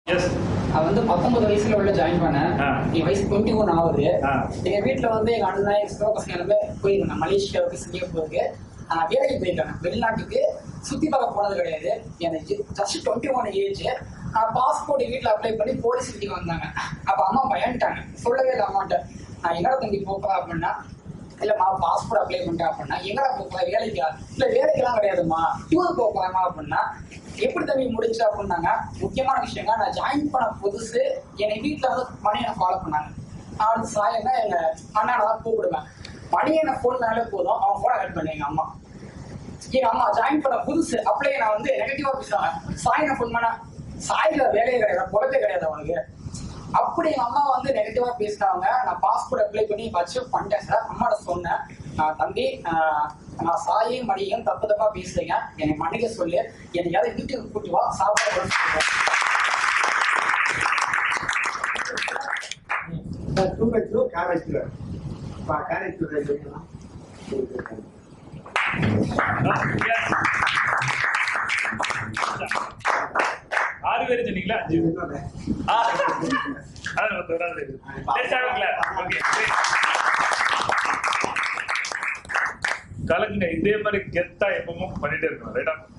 S அவன் வந்து பத்தொன்பது வயசுல உள்ள ஜாயின் பண்ணேன் ஆ. என் வயசு டுவெண்ட்டி ஒன் ஆகுது ஆ. எங்க வீட்டுல வந்து எங்க அண்ணன் எங்க சிவா பசங்க எல்லாமே போயிருக்காங்க மலேசியாவுக்கு சிங்கப்பூருக்கு ஆ, வேலைக்கு போயிருக்காங்க வெளிநாட்டுக்கு சுத்தி பார்க்க போனது கிடையாது எனக்கு just twenty one age passport வீட்டுல அப்ளை பண்ணி போலீஸ் வீட்டுக்கு வந்தாங்க அப்ப அம்மா பயந்துட்டாங்க சொல்லவே இல்லை அம்மாட்ட நான் எங்கடா தம்பி போப்பா அப்படின்னா இல்லம்மா பாஸ்போர்ட் அப்ளை பண்ணிட்டேன் அப்படின்னா எங்கடா போப்பா வேலைக்கா இல்ல வேலைக்கெல்லாம் கிடையாதும்மா டூர் போப்பாமா அப்படின்னா எப்படி தம்பி முடிஞ்சு அப்படின்னாங்க முக்கியமான விஷயங்க நான் ஜாயின் பண்ண புதுசு என்னை வீட்டுல வந்து மணியனை ஃபாலோ பண்ணாங்க அவனுக்கு சாயங்க எங்க அண்ணனை தான் கூப்பிடுவேன் மணியனை ஃபோன்னாலே போதும் அவன் ஃபோனை கட் பண்ணி எங்க அம்மா எங்க அம்மா ஜாயின் பண்ண புதுசு அப்படியே நான் வந்து நெகட்டிவா பேசுறாங்க சாயனை ஃபோன் பண்ண சாயில வேலையே கிடையாது குழந்தை கிடையாது அவனுக்கு அப்படி எங்க அம்மா வந்து நெகட்டிவா பேசினாங்க நான் பாஸ்போர்ட் அப்ளை பண்ணி அச்சீவ் பண்ணிட்டேன் சார் அம்மாட்ட சொன்னேன் நான் தம்பி ஆஹ், நான் சாயும் மணியும் தப்பு தப்பா பேசுறீங்க என்னை மன்னிக்க சொல்லு என்னையாவது வீட்டுக்கு கூட்டி வா சாப்பாடு போட சொல்லுவேன் two by two carrot carrot ஆறு பேர் சொன்னீங்களா அஞ்சு பேர். ஆ. அதான் நம்ம தொடர்ந்து இருக்கு. Let's have a clap. Okay, great. கலக்குங்க இதே மாதிரி கெத்தா எப்பவும் பண்ணிட்டே இருக்கணும் ரைட்டா